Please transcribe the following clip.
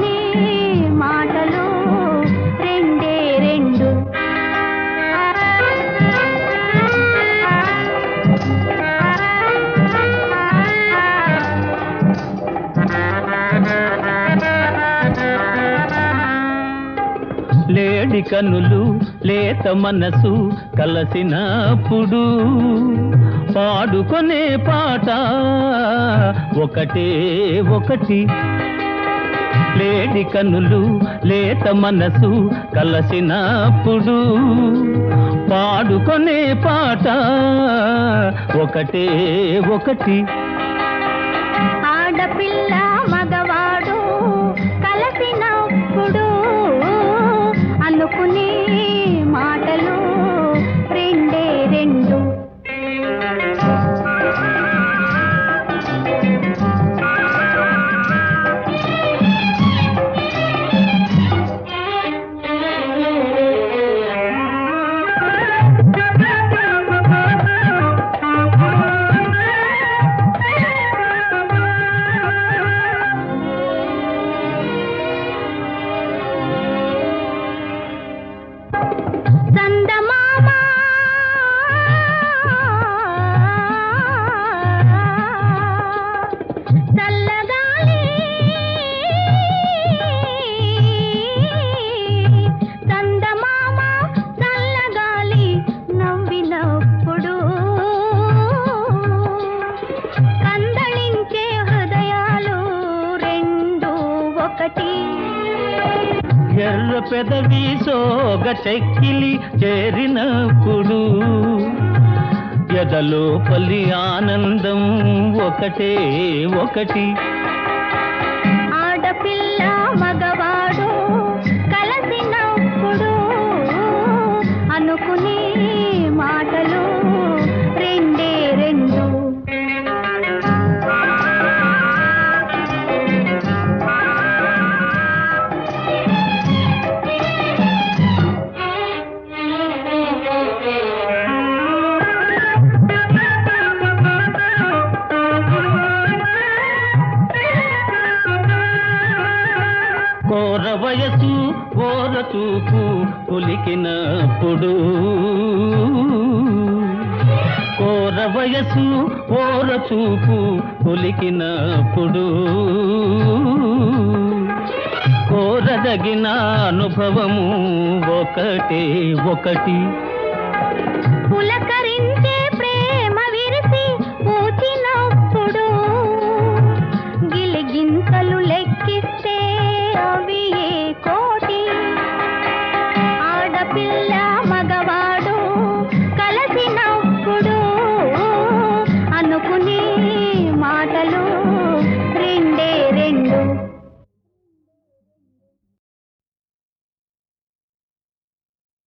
అనుకునే మాటలు రెండే రెండు లేడి కనులు లేత మనసు కలసినప్పుడు పాడుకొనే పాట ఒకటే ఒకటి లేడి కనులు లేత మనసు కలసినప్పుడు పాడుకొనే పాట ఒకటే ఒకటి ఆడపిల్ల మగవాడు కలిసినప్పుడు అనుకునే మాటలు రెండే రెండు చందమామ చల్లగాలి చందమామ చల్లగాలి నవ్వినప్పుడు కందళించే హృదయాలు రెండు ఒకటి ఎర్ర పెదవి సోగ చెక్కిలి చేరినప్పుడు ఎదలో పల్లి ఆనందం ఒకటే ఒకటి ఆడపిల్ల మగవాడు కలిసినప్పుడు అనుకునే మాటలు రెండే రెండు కోర వయసు ఓర చూపు కొలికినప్పుడు కోర వయసు ఓర చూపు కొలికినప్పుడు కోరదగిన అనుభవము ఒకటే ఒకటి పులక